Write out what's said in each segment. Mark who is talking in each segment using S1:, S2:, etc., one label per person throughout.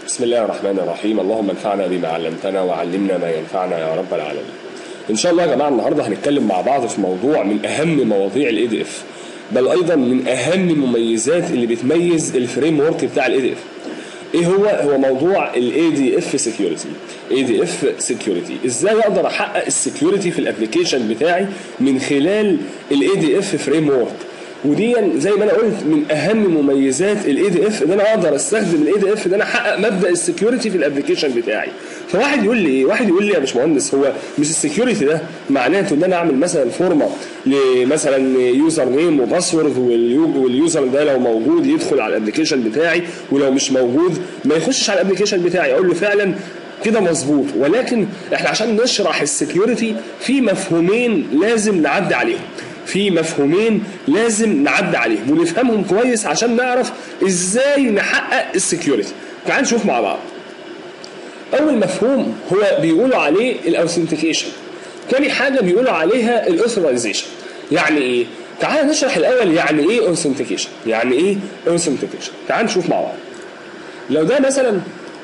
S1: بسم الله الرحمن الرحيم اللهم انفعنا بما علمتنا وعلمنا ما ينفعنا يا رب العالمين ان شاء الله يا جماعه النهارده هنتكلم مع بعض في موضوع من اهم مواضيع الاي دي اف بل ايضا من اهم المميزات اللي بتميز الفريم ورك بتاع الاي دي اف ايه هو هو موضوع الاي دي اف سكيورتي اي دي اف سكيورتي ازاي اقدر احقق السكيورتي في الابلكيشن بتاعي من خلال الاي دي اف فريم ورك ودي زي ما انا قلت من اهم مميزات الاي دي اف ان انا اقدر استخدم الاي دي اف ان انا احقق مبدا السكيورتي في الابلكيشن بتاعي فواحد يقول لي ايه واحد يقول لي يا باشمهندس هو مش السكيورتي ده معناته ان انا اعمل مثلا فورمه لمثلا يوزر نيم وباسورد واليوزر ده لو موجود يدخل على الابلكيشن بتاعي ولو مش موجود ما يخشش على الابلكيشن بتاعي اقول له فعلا كده مظبوط ولكن احنا عشان نشرح السكيورتي في مفهومين لازم نعدي عليهم في مفهومين لازم نعدي عليهم ونفهمهم كويس عشان نعرف ازاي نحقق السكيورتي تعال نشوف مع بعض اول مفهوم هو بيقولوا عليه الاوثنتيكيشن تاني حاجه بيقولوا عليها الاوثرايزيشن يعني ايه تعال نشرح الاول يعني ايه اوثنتيكيشن يعني ايه اوثنتيكيشن تعال نشوف مع بعض لو ده مثلا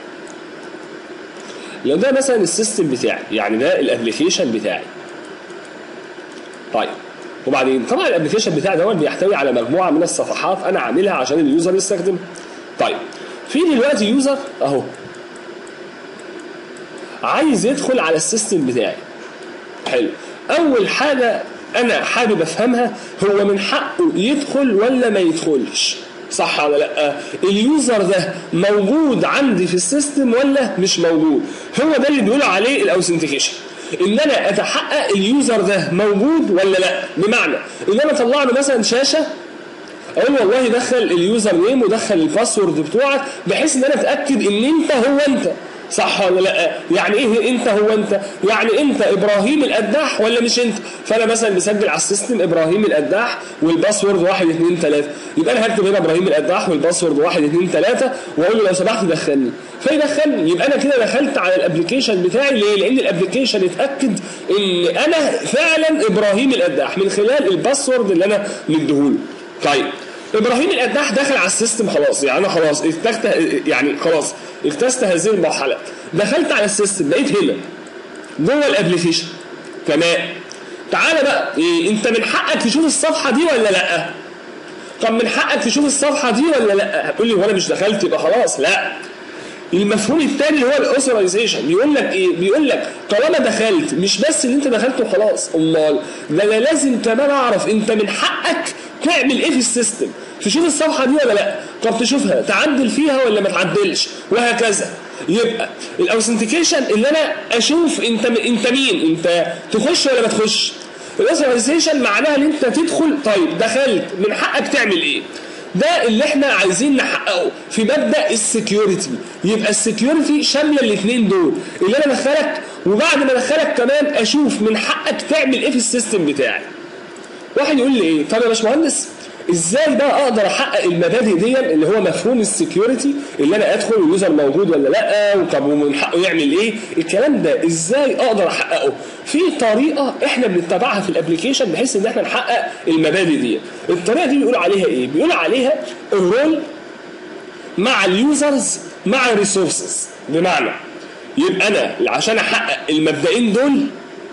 S1: لو ده مثلا السيستم بتاعي يعني ده الابلكيشن بتاعي طيب وبعدين طبعا الابلكيشن بتاعي دوت بيحتوي على مجموعه من الصفحات انا عاملها عشان اليوزر يستخدمها طيب في دلوقتي يوزر اهو عايز يدخل على السيستم بتاعي حلو اول حاجه انا حابب افهمها هو من حقه يدخل ولا ما يدخلش صح ولا لا اليوزر ده موجود عندي في السيستم ولا مش موجود هو ده اللي بيقولوا عليه الاوثنتيكيشن ان انا اتحقق اليوزر ده موجود ولا لا بمعنى ان انا اطلع له مثلا شاشه اقول له والله دخل اليوزر نيم ودخل الباسورد بتوعك بحيث ان انا اتاكد ان انت هو انت صح ولا لا يعني ايه انت هو انت يعني انت ابراهيم القداح ولا مش انت فانا مثلا مسجل على السيستم ابراهيم القداح والباسورد 1 2 3 يبقى انا هكتب هنا ابراهيم القداح والباسورد 1 2 3 واقول له لو سمحت دخلني فيدخلني يبقى انا كده دخلت على الابلكيشن بتاعي ليه لان الابلكيشن اتاكد ان انا فعلا ابراهيم القداح من خلال الباسورد اللي انا مديهوله طيب ابراهيم القداح دخل على السيستم خلاص يعني انا خلاص اجتزت يعني خلاص اجتزت هذه المرحله دخلت على السيستم لقيت هنا جوه الابلكيشن تمام تعالى بقى إيه انت من حقك تشوف الصفحه دي ولا لا طب من حقك تشوف الصفحه دي ولا لا هتقول لي وانا مش دخلت يبقى خلاص لا المفهوم الثاني هو الاوثرايزيشن بيقول لك ايه بيقول لك طالما دخلت مش بس ان انت دخلت وخلاص امال ده انا لازم كمان اعرف انت من حقك تعمل ايه في السيستم تشوف الصفحه دي ولا لا طب تشوفها تعدل فيها ولا ما تعدلش وهكذا يبقى الاوثنتيكيشن اللي انا اشوف انت انت مين انت تخش ولا ما تخش الاوثرايزيشن معناها ان انت تدخل طيب دخلت من حقك تعمل ايه ده اللي احنا عايزين نحققه في مبدا السكيورتي يبقى السكيورتي شامله الاثنين دول اللي انا ادخلك وبعد ما ادخلك كمان اشوف من حقك تعمل ايه في السيستم بتاعي واحد يقول لي ايه طب يا باشمهندس ازاي بقى اقدر احقق المبادئ دي اللي هو مفهوم السكيورتي اللي انا ادخل واليوزر موجود ولا لا وطب ومن حقه يعمل ايه الكلام ده ازاي اقدر احققه في طريقه احنا بنتبعها في الابلكيشن بحيث ان احنا نحقق المبادئ دي الطريقه دي بيقولوا عليها ايه بيقولوا عليها الرول مع اليوزرز مع الريسورسز بمعنى يبقى انا عشان احقق المبدئين دول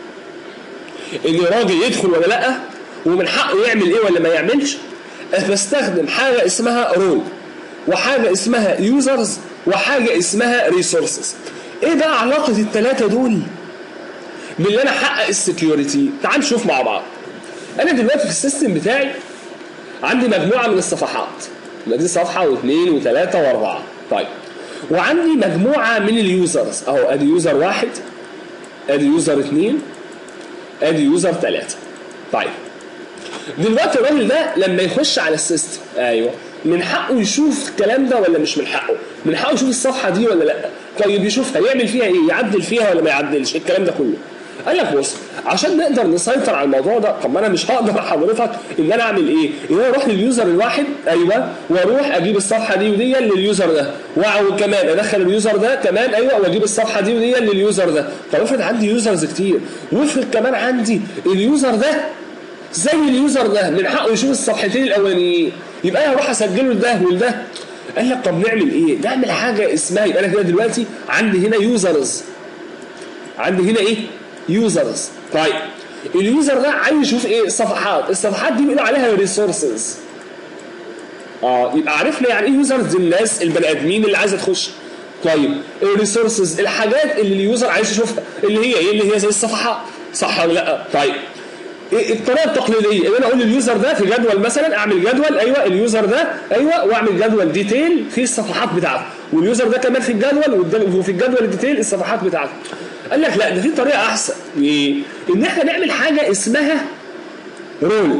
S1: ان راجل يدخل ولا لا ومن حقه يعمل ايه ولا ما يعملش بستخدم حاجة اسمها رول وحاجة اسمها يوزرز وحاجة اسمها ريسورسز ايه بقى علاقة الثلاثة دول باللي انا احقق السكيورتي تعال نشوف مع بعض انا دلوقتي في السيستم بتاعي عندي مجموعة من الصفحات دي صفحة واثنين وثلاثة واربعة طيب وعندي مجموعة من اليوزرز اهو ادي يوزر واحد ادي يوزر اثنين ادي يوزر ثلاثة طيب دلوقتي الراجل ده لما يخش على السيستم ايوه من حقه يشوف الكلام ده ولا مش من حقه من حقه يشوف الصفحه دي ولا لا طيب يشوفها يعمل فيها ايه يعدل فيها ولا ما يعدلش الكلام ده كله قال لك بص عشان نقدر نسيطر على الموضوع ده طب ما انا مش هقدر حضرتك ان انا اعمل ايه؟ ان انا اروح لليوزر الواحد ايوه واروح اجيب الصفحه دي ودي لليوزر ده وكمان ادخل اليوزر ده كمان ايوه واجيب الصفحه دي ودي لليوزر ده طب افرض عندي يوزرز كتير وافرض كمان عندي اليوزر ده زي اليوزر ده من حقه يشوف الصفحتين الاولانيين يبقى انا اروح اسجله لده ولده قال لك طب نعمل ايه نعمل حاجه اسمها يبقى انا كده دلوقتي عندي هنا يوزرز عندي هنا ايه يوزرز طيب اليوزر ده عايز يشوف ايه الصفحات الصفحات دي بيقولوا عليها ريسورسز اه يبقى عرفنا يعني ايه يوزرز الناس البني ادمين اللي عايزه تخش طيب الريسورسز الحاجات اللي اليوزر عايز يشوفها اللي هي ايه اللي هي زي الصفحات صح ولا لا طيب إيه الطريقه التقليديه ان انا اقول لليوزر ده في جدول مثلا اعمل جدول ايوه اليوزر ده ايوه واعمل جدول ديتيل في الصفحات بتاعته واليوزر ده كمان في الجدول وفي الجدول الديتيل الصفحات بتاعته قال لك لا ده في طريقه احسن ايه ان احنا نعمل حاجه اسمها رول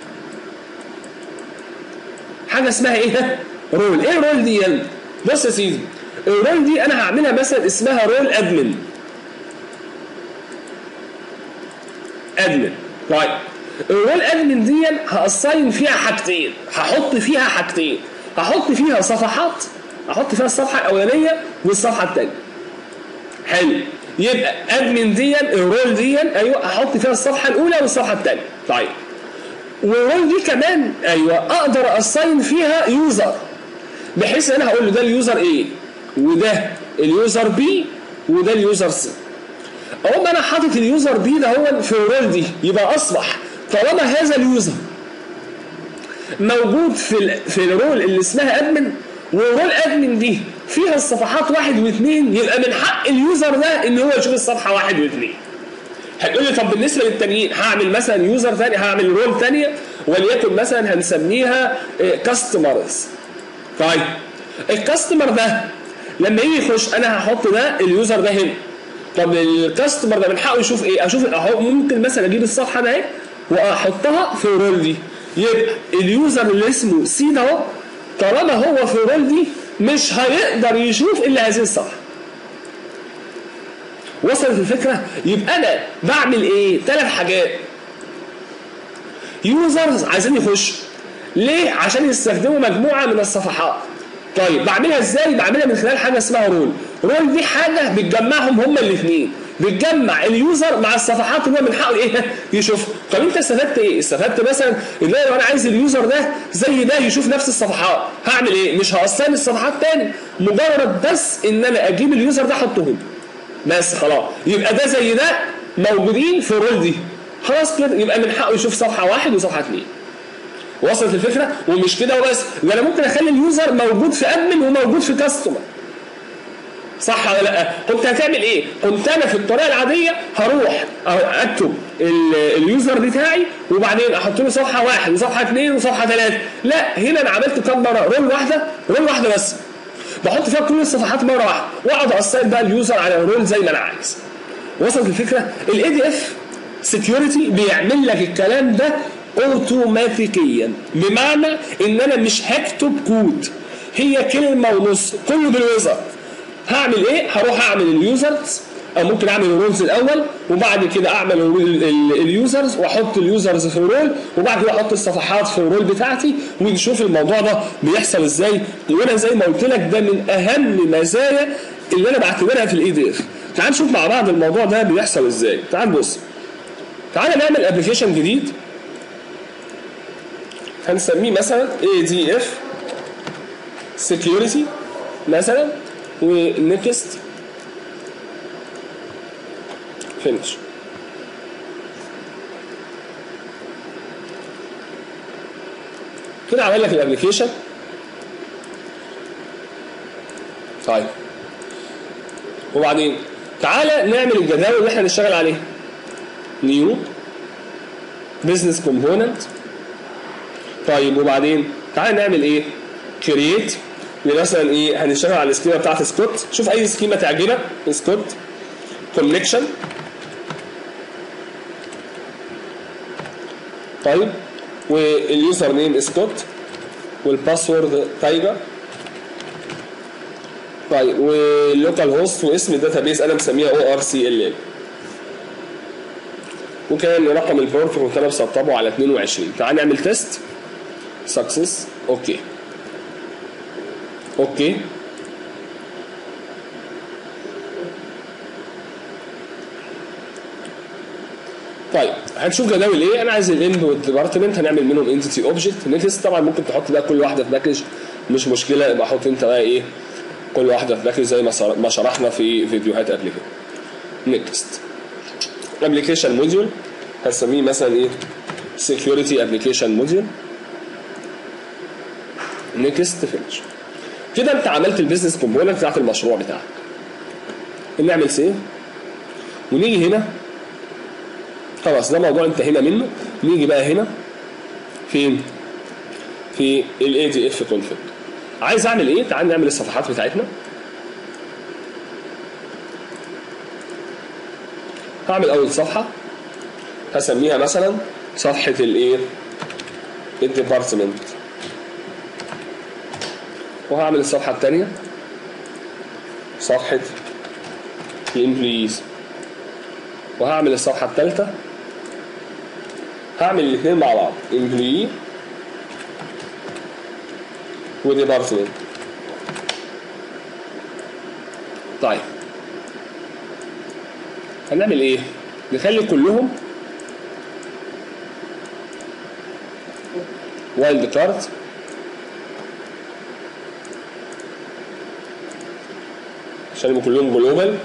S1: حاجه اسمها ايه رول ايه رول دي يعني بص يا سيدي الرول دي انا هعملها مثلا اسمها رول ادمن ادمن طيب الرول ادمن دي هاساين فيها حاجتين هحط فيها حاجتين هحط فيها صفحات هحط فيها الصفحه الاولانيه والصفحه الثانيه حلو يبقى ادمن دي الرول دي ايوه هحط فيها الصفحه الاولى والصفحه الثانيه طيب والرول دي كمان ايوه اقدر اساين فيها يوزر بحيث ان انا هقول له ده اليوزر ايه وده اليوزر بي وده اليوزر سي اقوم انا حاطط اليوزر بي ده هو في الرول دي يبقى اصبح طالما هذا اليوزر موجود في ال في الرول اللي اسمها ادمن ورول ادمن دي فيها الصفحات واحد واثنين يبقى من حق اليوزر ده ان هو يشوف الصفحه واحد واثنين هتقول لي طب بالنسبه للتانيين هعمل مثلا يوزر ثاني هعمل رول ثانيه وليكن مثلا هنسميها كاستمرز طيب الكاستمر ده لما يجي يخش انا هحط ده اليوزر ده هنا طب الكاستمر ده من حقه يشوف ايه اشوف ممكن مثلا اجيب الصفحه ده اهي واحطها في الرول دي يبقى اليوزر اللي اسمه سي ده اهو طالما هو في الرول دي مش هيقدر يشوف الا هذه الصفحه وصلت الفكره يبقى انا بعمل ايه ثلاث حاجات يوزرز عايزين يخشوا ليه عشان يستخدموا مجموعه من الصفحات طيب بعملها ازاي بعملها من خلال حاجه اسمها رول رول دي حاجه بتجمعهم هما الاثنين بتجمع اليوزر مع الصفحات اللي هو من حقه ايه يشوف طب انت استفدت ايه استفدت مثلا ان لو انا عايز اليوزر ده زي ده يشوف نفس الصفحات هعمل ايه مش هقسم الصفحات تاني مجرد بس ان انا اجيب اليوزر ده احطه هنا بس خلاص يبقى ده زي ده موجودين في الرول دي خلاص كده يبقى من حقه يشوف صفحه واحد وصفحه اثنين وصلت الفكره ومش كده وبس ده انا ممكن اخلي اليوزر موجود في ادمن وموجود في كاستمر صح ولا لا كنت هتعمل ايه كنت انا في الطريقه العاديه هروح اكتب اليوزر بتاعي وبعدين احط له صفحه واحد وصفحه اثنين وصفحه ثلاثه لا هنا انا عملت كام مره رول واحده رول واحده بس بحط فيها كل الصفحات مره واحده واقعد اصيد بقى اليوزر على الرول زي ما انا عايز وصلت الفكره الاي دي اف سكيورتي بيعمل لك الكلام ده اوتوماتيكيا بمعنى ان انا مش هكتب كود هي كلمه ونص كله بالوزر هعمل ايه هروح اعمل اليوزرز او ممكن اعمل الرولز الاول وبعد كده اعمل اليوزرز واحط اليوزرز في الرول وبعد كده احط الصفحات في الرول بتاعتي ونشوف الموضوع ده بيحصل ازاي وانا زي ما قلت لك ده من اهم مزايا اللي انا بعتبرها في الاي دي اف تعال نشوف مع بعض الموضوع ده بيحصل ازاي تعال بص تعال نعمل ابلكيشن جديد هنسميه مثلا ADF security مثلا ونكست فينش كده عمل لك الابلكيشن طيب وبعدين تعالى نعمل الجداول اللي احنا نشتغل عليها نيو بزنس كومبوننت طيب وبعدين تعالى نعمل ايه كرييت مثلا ايه هنشتغل على السكيما بتاعت سكوت شوف اي سكيما تعجبك سكوت كونكشن طيب واليوزر نيم سكوت والباسورد تايجر طيب واللوكال هوست واسم الداتابيس انا مسميها او ار سي ال ال وكان رقم البورت كنت انا مسطبه على 22 تعال نعمل تيست سكسس اوكي اوكي طيب هنشوف جداول ايه انا عايز الاند والديبارتمنت هنعمل منهم انتيتي اوبجكت نيكست طبعا ممكن تحط بقى كل واحده في باكج مش مشكله يبقى حط انت بقى ايه كل واحده في باكج زي ما صار- ما شرحنا في فيديوهات قبل كده نيكست ابلكيشن موديول هنسميه مثلا ايه سكيورتي ابلكيشن موديول نيكست فينش كده انت عملت البيزنس كومبوننت بتاعت المشروع بتاعك نعمل سيف ونيجي هنا خلاص ده موضوع انتهينا منه نيجي بقى هنا فين في الاي دي اف كونفيج عايز اعمل ايه تعال نعمل الصفحات بتاعتنا هعمل اول صفحه هسميها مثلا صفحه الايه الديبارتمنت وهعمل الصفحه الثانيه صفحه الامبلويز وهعمل الصفحه الثالثه هعمل الاثنين مع بعض امبلوي وديبارتمنت طيب هنعمل ايه نخلي كلهم وايلد كارت عشان يبقوا كلهم جلوبال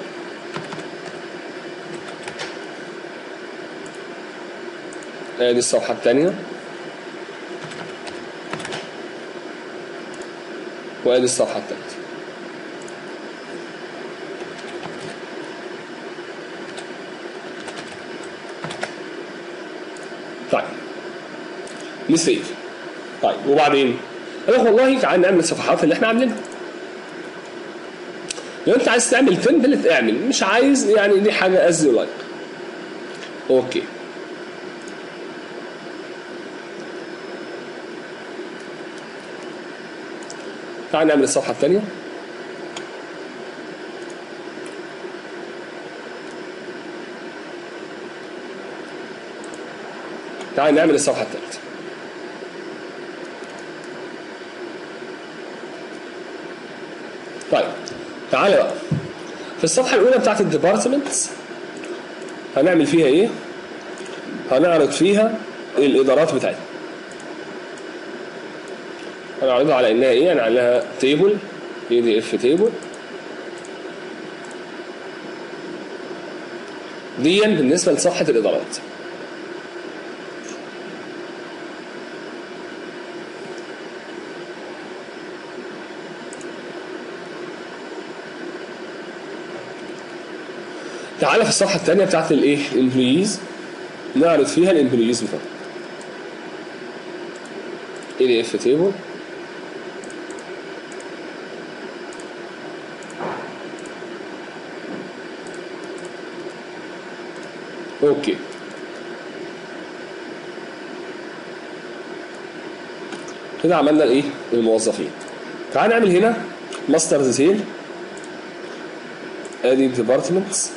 S1: ادي الصفحة الثانية وادي الصفحة الثالثة طيب نسيف طيب وبعدين قال لك والله تعال نعمل الصفحات اللي احنا عاملينها لو انت عايز تعمل تمبلت اعمل مش عايز يعني دي حاجه از يو لايك اوكي تعال نعمل الصفحه الثانيه تعال نعمل الصفحه الثالثه طيب تعالى بقى في الصفحة الأولى بتاعت الديبارتمنتس هنعمل فيها إيه؟ هنعرض فيها الإدارات بتاعتنا هنعرضها على إنها إيه؟ هنعمل لها تيبل اي دي اف تيبل دي بالنسبة لصفحة الإدارات تعالى في الصفحة الثانية بتاعت الايه؟ الامبلويز نعرض فيها الامبلويز بتاعنا. اي دي اف تيبل اوكي كده عملنا الايه؟ الموظفين. تعال نعمل هنا ماستر ديتيل ادي ديبارتمنتس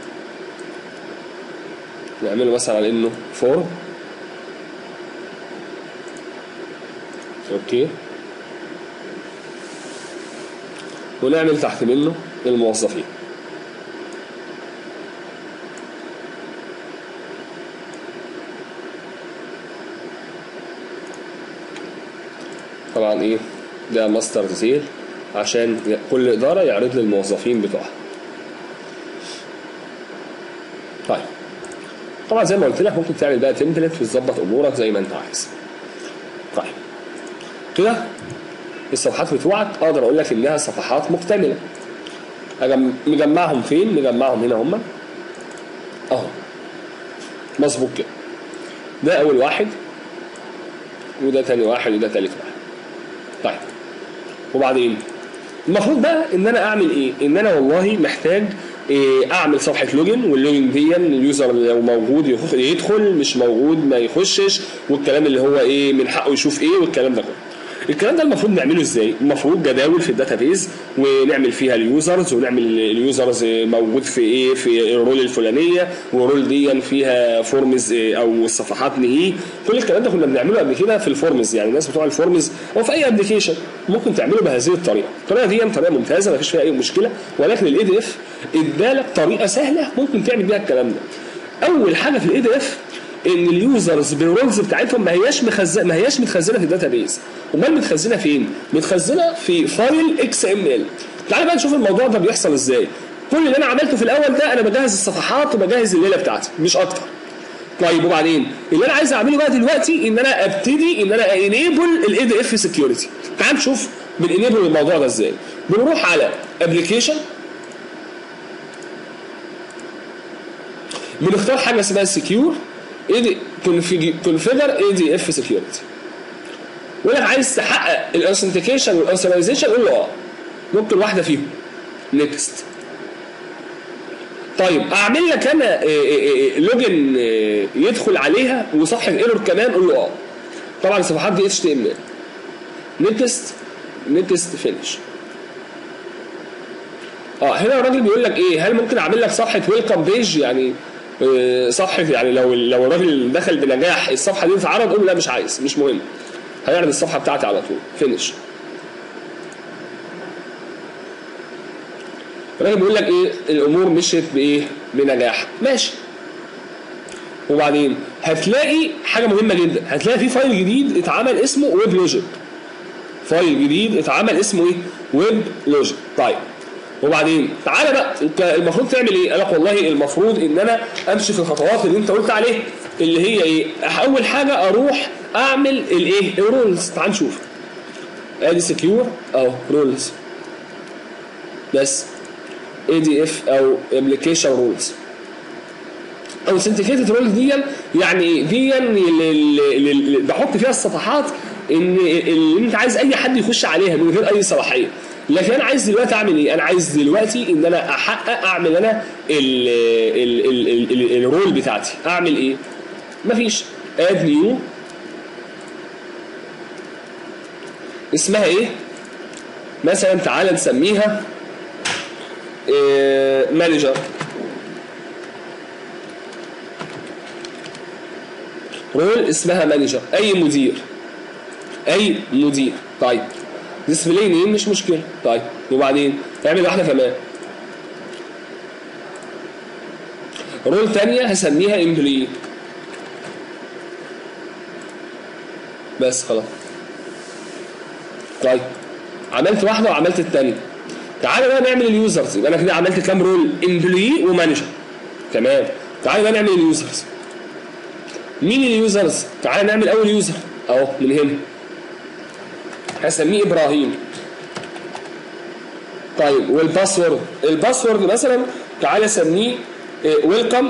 S1: نعمله مثلا على انه فورم اوكي ونعمل تحت منه الموظفين طبعا ايه ده ماستر ديتيل عشان كل اداره يعرض لي الموظفين بتوعها طيب طبعا زي ما قلت لك ممكن تعمل بقى تمبلت وتظبط امورك زي ما انت عايز طيب كده الصفحات بتوعك اقدر اقول لك انها صفحات مكتمله أجم... مجمعهم فين مجمعهم هنا هم اهو مظبوط كده ده اول واحد وده تاني واحد وده تالت واحد طيب وبعدين المفروض بقى ان انا اعمل ايه ان انا والله محتاج إيه اعمل صفحه لوجن واللوجن دي اليوزر لو موجود يخ- يدخل مش موجود ما يخشش والكلام اللي هو ايه من حقه يشوف ايه والكلام ده كله الكلام ده المفروض نعمله ازاي المفروض جداول في الداتابيز ونعمل فيها اليوزرز ونعمل اليوزرز موجود في ايه في الرول الفلانيه والرول دي فيها فورمز او الصفحات نهيه كل الكلام ده كنا بنعمله قبل كده في الفورمز يعني الناس بتوع الفورمز او في اي ابلكيشن ممكن تعمله بهذه الطريقه الطريقه دي طريقه ممتازه ما فيش فيها اي مشكله ولكن الاي دي اف ادالك طريقه سهله ممكن تعمل بيها الكلام ده اول حاجه في الاي دي اف ان اليوزرز بالرولز بتاعتهم ما هياش مخزنه ما هياش متخزنه في الداتابيز امال متخزنه فين متخزنه في فايل اكس ام ال تعالى بقى نشوف الموضوع ده بيحصل ازاي كل اللي انا عملته في الاول ده انا بجهز الصفحات وبجهز الليله بتاعتي مش اكتر طيب وبعدين اللي انا عايز اعمله بقى دلوقتي ان انا ابتدي ان انا انيبل الاي دي اف سكيورتي تعال نشوف بنيبل الموضوع ده ازاي بنروح على ابلكيشن بنختار حاجه اسمها سكيور اي دي كونفيجر اي دي اف سكيورتي يقول لك عايز تحقق الاوثنتيكيشن والاوثرايزيشن قول له اه ممكن واحده فيهم نيكست طيب اعمل لك انا لوجن يدخل عليها وصفحه ايرور كمان قول له اه طبعا الصفحات دي اتش تي ام ال نيكست نيكست فينش اه هنا الراجل بيقول لك ايه هل ممكن اعمل لك صفحه ويلكم بيج يعني آه، صفحه يعني لو لو الراجل دخل بنجاح الصفحه دي اتعرض قول له لا مش عايز مش مهم هيعرض الصفحه بتاعتي على طول فينش الراجل بيقول لك ايه الامور مشيت بايه بنجاح ماشي وبعدين هتلاقي حاجه مهمه جدا هتلاقي في فايل جديد اتعمل اسمه ويب لوجيك فايل جديد اتعمل اسمه ايه ويب لوجيك طيب وبعدين تعالى بقى انت المفروض تعمل ايه قال لك والله المفروض ان انا امشي في الخطوات اللي انت قلت عليها اللي هي ايه اول حاجه اروح اعمل الايه الرولز تعال نشوف ادي سكيور او رولز بس اي دي اف او ابلكيشن رولز او سنتيكيتد رول دي يعني ايه دي اللي بحط فيها الصفحات ان اللي انت عايز اي حد يخش عليها من غير اي صلاحيه لكن انا عايز دلوقتي اعمل ايه انا عايز دلوقتي ان انا احقق اعمل انا ال ال ال ال الرول بتاعتي اعمل ايه مفيش اد نيو اسمها ايه مثلا تعالى نسميها مانجر رول اسمها مانجر اي مدير اي مدير طيب ديسبلاي نيم مش مشكله طيب وبعدين اعمل واحده كمان رول تانية هسميها امبلوي بس خلاص طيب عملت واحده وعملت الثانيه تعالى بقى نعمل اليوزرز يبقى انا كده عملت كام رول امبلوي ومانجر تمام تعالى بقى نعمل اليوزرز مين اليوزرز تعالى نعمل اول يوزر اهو من هنا هسميه ابراهيم طيب والباسورد الباسورد مثلا تعالى سميه ويلكم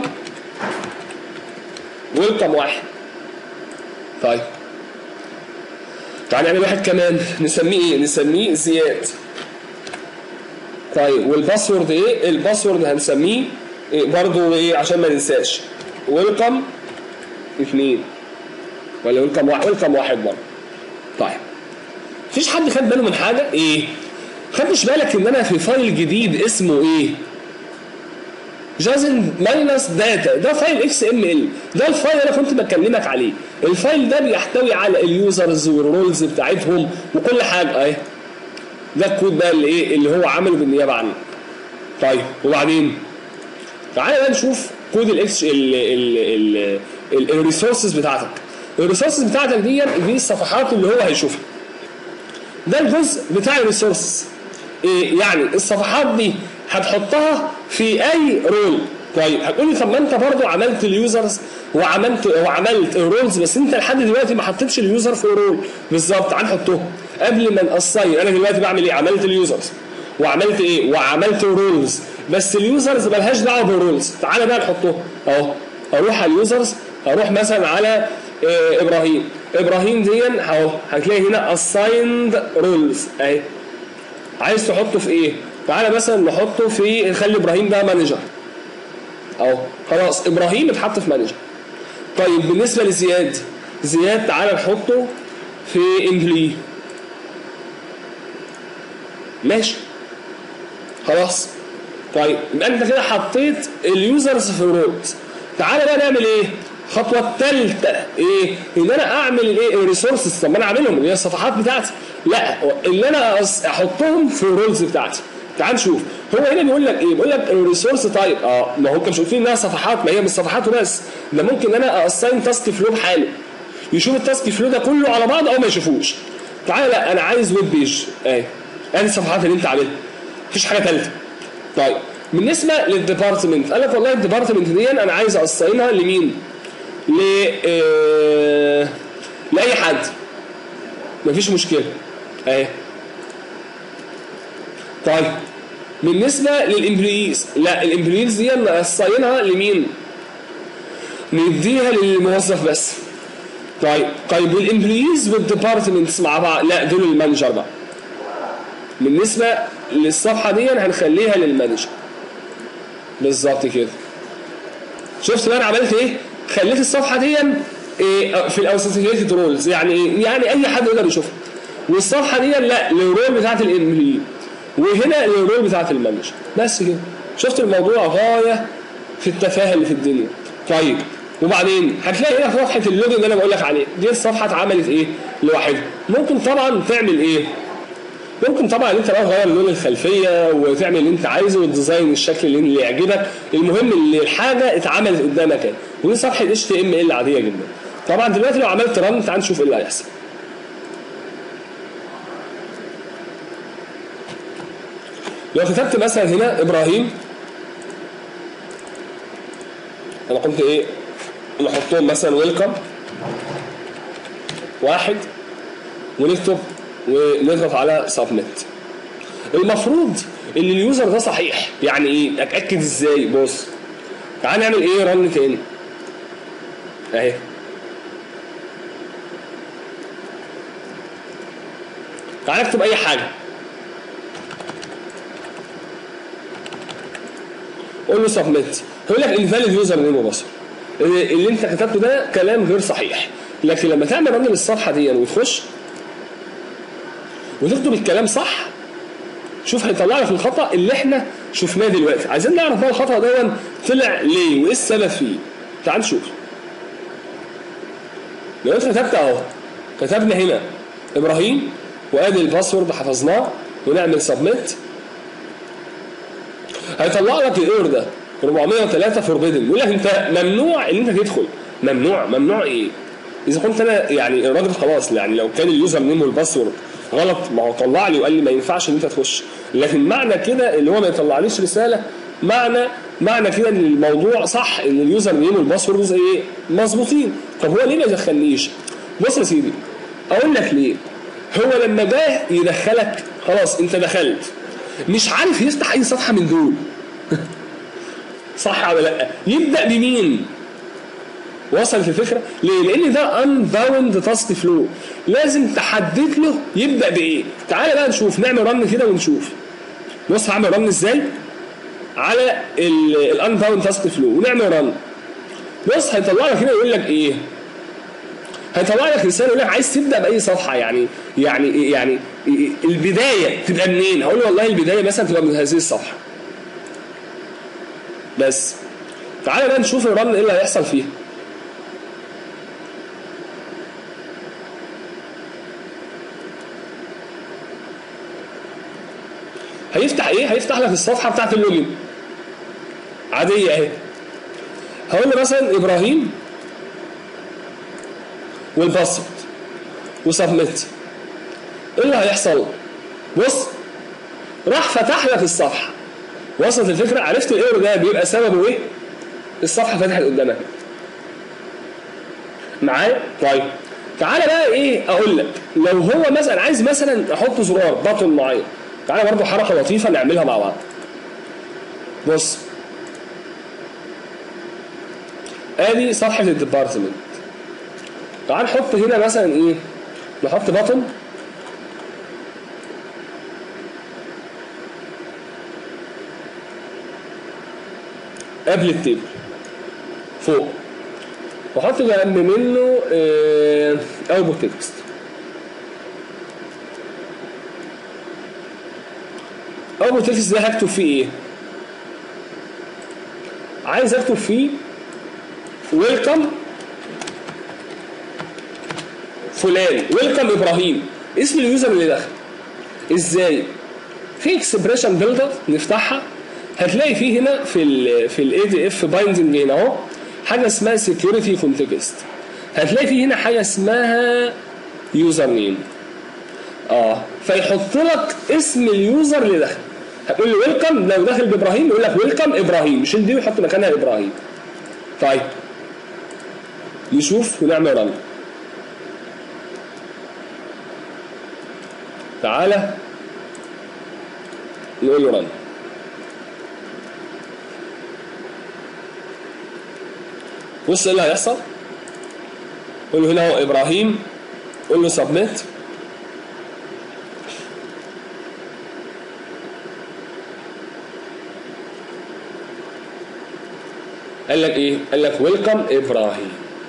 S1: ويلكم واحد طيب تعالى نعمل واحد كمان نسميه ايه نسميه زياد طيب والباسورد ايه الباسورد هنسميه إيه برضو ايه عشان ما ننساش ويلكم اثنين ولا ويلكم واحد ويلكم واحد برضه طيب مفيش حد خد باله من حاجه ايه خدتش بالك ان انا في فايل جديد اسمه ايه جازن ماينس داتا ده فايل اكس ام ال ده الفايل اللي انا كنت بكلمك عليه الفايل ده بيحتوي على اليوزرز والرولز بتاعتهم وكل حاجه اهي ده الكود بقى اللي ايه اللي هو عمله بالنيابه عنه طيب وبعدين تعالى بقى نشوف كود الاكس الريسورسز بتاعتك الريسورسز بتاعتك دي دي الصفحات اللي هو هيشوفها ده الجزء بتاع الريسورسز إيه يعني الصفحات دي هتحطها في اي رول طيب هتقول لي طب ما انت برضه عملت اليوزرز وعملت وعملت الرولز بس انت لحد دلوقتي ما حطيتش اليوزر في رول بالظبط هنحطهم قبل ما نقصي انا دلوقتي بعمل ايه عملت اليوزرز وعملت ايه وعملت الرولز بس اليوزرز مالهاش دعوه بالرولز تعالى بقى نحطهم اهو اروح على اليوزرز اروح مثلا على إيه ابراهيم ابراهيم دي اهو هتلاقي هنا assigned rules اهي عايز تحطه في ايه تعالى مثلا نحطه في نخلي ابراهيم ده مانجر اهو خلاص ابراهيم اتحط في مانجر طيب بالنسبه لزياد زياد تعالى نحطه في امبلي ماشي خلاص طيب يبقى انت كده حطيت اليوزرز في الرولز تعالى بقى نعمل ايه الخطوه الثالثه ايه ان انا اعمل الايه الريسورسز طب ما انا عاملهم اللي هي الصفحات بتاعتي لا اللي انا احطهم في الرولز بتاعتي تعال نشوف هو هنا بيقول لك ايه بيقول لك الريسورس تايب اه ما هو انت مش قلت لي انها صفحات ما هي مش صفحات وبس ده ممكن انا اساين تاسك فلو بحاله يشوف التاسك فلو ده كله على بعض او ما يشوفوش تعالى لا انا عايز ويب بيج اهي ادي الصفحات اللي انت عاملها مفيش حاجه ثالثه طيب بالنسبه للديبارتمنت قال لك والله الديبارتمنت دي انا عايز اساينها لمين؟ ل آه، لاي حد مفيش مشكله اهي طيب بالنسبه للامبلويز لا الامبلويز دي نصينها لمين؟ نديها للموظف بس طيب طيب والامبلويز والديبارتمنتس مع بعض لا دول المانجر بقى بالنسبه للصفحه دي هنخليها للمانجر بالظبط كده شفت بقى انا عملت ايه؟ خليت الصفحه دي إيه في الاوثنتيكيتد رولز يعني ايه؟ يعني اي حد يقدر يشوفها والصفحه دي لا للرول بتاعت الامبلوي وهنا للرول بتاعت المانجر بس كده شفت الموضوع غايه في التفاهه اللي في الدنيا طيب وبعدين هتلاقي هنا صفحه اللوجن اللي انا بقول لك عليه دي الصفحه اتعملت ايه لوحدها ممكن طبعا تعمل ايه ممكن طبعا انت بقى تغير لون الخلفيه وتعمل اللي انت عايزه وتديزاين الشكل اللي, اللي يعجبك المهم اللي الحاجه اتعملت قدامك اهي ودي صفحه اتش تي ام ال عاديه جدا طبعا دلوقتي لو عملت رن تعال نشوف ايه اللي هيحصل لو كتبت مثلا هنا ابراهيم انا كنت ايه نحطهم مثلا ويلكم واحد ونكتب ونضغط على سبميت المفروض ان اليوزر ده صحيح يعني ايه اتاكد ازاي بص تعال نعمل ايه رن تاني اهي تعال نكتب اي حاجه قول له سبميت هيقول لك انفاليد يوزر نيم وباسورد اللي انت كتبته ده كلام غير صحيح لكن لما تعمل رن للصفحه دي وتخش وتكتب الكلام صح شوف هيطلع لك الخطا اللي احنا شفناه دلوقتي عايزين نعرف بقى الخطا ده طلع ليه وايه السبب فيه تعال نشوف لو انت كتبت اهو كتبنا هنا ابراهيم وادي الباسورد حفظناه ونعمل سبميت هيطلع لك الايرور ده 403 فوربيدن يقول لك انت ممنوع ان انت تدخل ممنوع ممنوع ايه؟ اذا كنت انا يعني الراجل خلاص يعني لو كان اليوزر نيم والباسورد غلط ما هو طلع لي وقال لي ما ينفعش ان انت تخش لكن معنى كده اللي هو ما يطلعليش رساله معنى معنى كده ان الموضوع صح ان اليوزر نيم والباسورد زي ايه مظبوطين طب هو ليه ما يدخلنيش بص يا سيدي اقول لك ليه هو لما جه يدخلك خلاص انت دخلت مش عارف يفتح اي صفحه من دول صح ولا لا يبدا بمين وصلت الفكره ليه لان ده انباوند تاسك فلو لازم تحدد له يبدا بايه تعالى بقى نشوف نعمل رن كده ونشوف بص هعمل رن ازاي على الانباوند تاسك فلو ونعمل رن بص هيطلع لك هنا يقول لك ايه هيطلع لك رساله يقول لك عايز تبدا باي صفحه يعني يعني يعني البدايه تبقى منين هقول له والله البدايه مثلا تبقى من هذه الصفحه بس تعالى بقى نشوف الرن ايه اللي هيحصل فيها هيفتح ايه هيفتح لك الصفحه بتاعت اللوجن عاديه اهي هقول له مثلا ابراهيم والباسورد وسبميت ايه اللي هيحصل بص راح فتح لك الصفحه وصلت الفكره عرفت الايرور ده بيبقى سببه ايه الصفحه فتحت قدامك معايا طيب تعالى بقى ايه اقول لك لو هو مثلا عايز مثلا احط زرار بطن معين تعالى برضه حركه لطيفه نعملها مع بعض بص ادي صفحه الديبارتمنت تعال نحط هنا مثلا ايه نحط بطن قبل التيبل فوق واحط جنب منه اوتبوت تكست اوتبوت تكست ده هكتب فيه ايه عايز اكتب فيه ويلكم فلان ويلكم ابراهيم اسم اليوزر اللي دخل ازاي في اكسبريشن بيلدر نفتحها هتلاقي فيه هنا في ال في الاي دي اف بايندنج هنا اهو حاجه اسمها سكيورتي كونتكست هتلاقي فيه هنا حاجه اسمها يوزر نيم اه فيحط لك اسم اليوزر اللي دخل هتقول له ويلكم لو داخل بابراهيم يقول لك ويلكم ابراهيم يشيل دي ويحط مكانها ابراهيم طيب نشوف ونعمل رن تعالى نقول له رن بص ايه اللي هيحصل قول له هنا هو ابراهيم قول له سبميت قال لك ايه قال لك ويلكم ابراهيم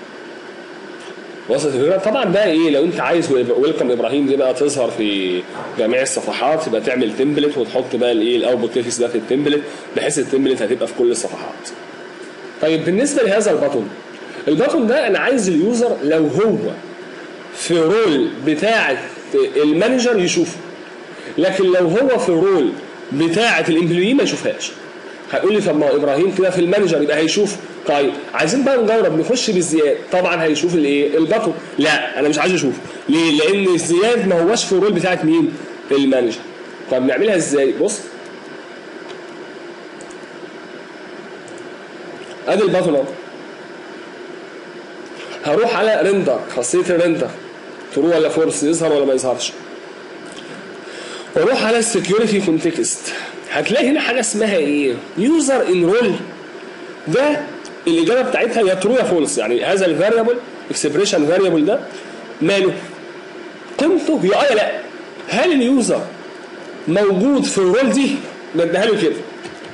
S1: وصلت الفكره طبعا بقى ايه لو انت عايز ويلكم ابراهيم دي بقى تظهر في جميع الصفحات يبقى تعمل تمبلت وتحط بقى الايه الاوتبوت تكست ده في التمبلت بحيث التمبلت هتبقى في كل الصفحات طيب بالنسبه لهذا البطن البطن ده انا عايز اليوزر لو هو في رول بتاعه المانجر يشوفه لكن لو هو في رول بتاعه الامبلوي ما يشوفهاش هيقول لي طب ما هو ابراهيم كده في المانجر يبقى هيشوف طيب عايزين بقى نجرب نخش بالزياد طبعا هيشوف الايه البطن لا انا مش عايز اشوفه ليه لان الزياد ما هوش في الرول بتاعت مين المانجر طب نعملها ازاي بص ادي البطن اهو هروح على ريندر خاصيه الريندر ترو ولا فورس يظهر ولا ما يظهرش واروح على السكيورتي كونتكست هتلاقي هنا حاجه اسمها ايه يوزر ان رول ده الاجابه بتاعتها يا ترو يا فولس يعني هذا الفاريبل اكسبريشن فاريبل ده ماله قيمته يا اه يا لا هل اليوزر موجود في الرول دي نديها له كده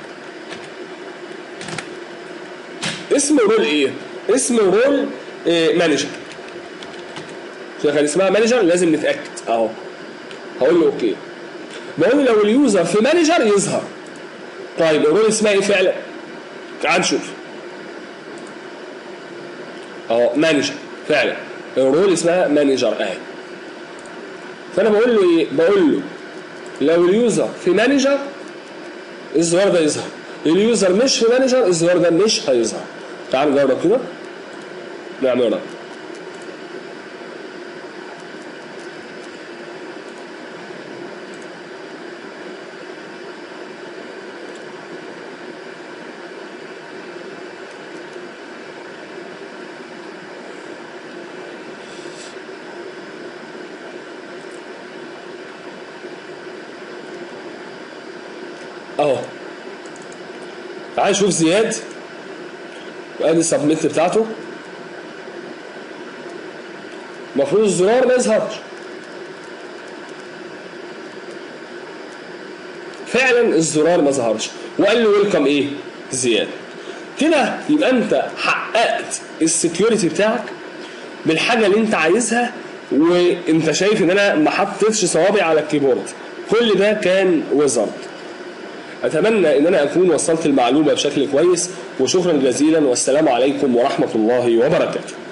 S1: اسم الرول ايه اسم الرول إيه مانجر كان اسمها مانجر لازم نتاكد اهو هقول له اوكي بقول له لو اليوزر في مانجر يظهر طيب الرول اسمها ايه فعلا تعال نشوف اهو مانجر فعلا الرول اسمها مانجر اهي فانا بقول له ايه بقول له لو اليوزر في مانجر الزرار ده يظهر اليوزر مش في مانجر الزرار ده مش هيظهر تعال نجرب كده نعمل رن اهو تعال شوف زياد وادي السبميت بتاعته المفروض الزرار ما يظهرش فعلا الزرار ما ظهرش وقال له ويلكم ايه زياد كده يبقى انت حققت السكيورتي بتاعك بالحاجه اللي انت عايزها وانت شايف ان انا ما حطيتش صوابعي على الكيبورد كل ده كان ويزارد اتمنى ان انا اكون وصلت المعلومه بشكل كويس وشكرا جزيلا والسلام عليكم ورحمه الله وبركاته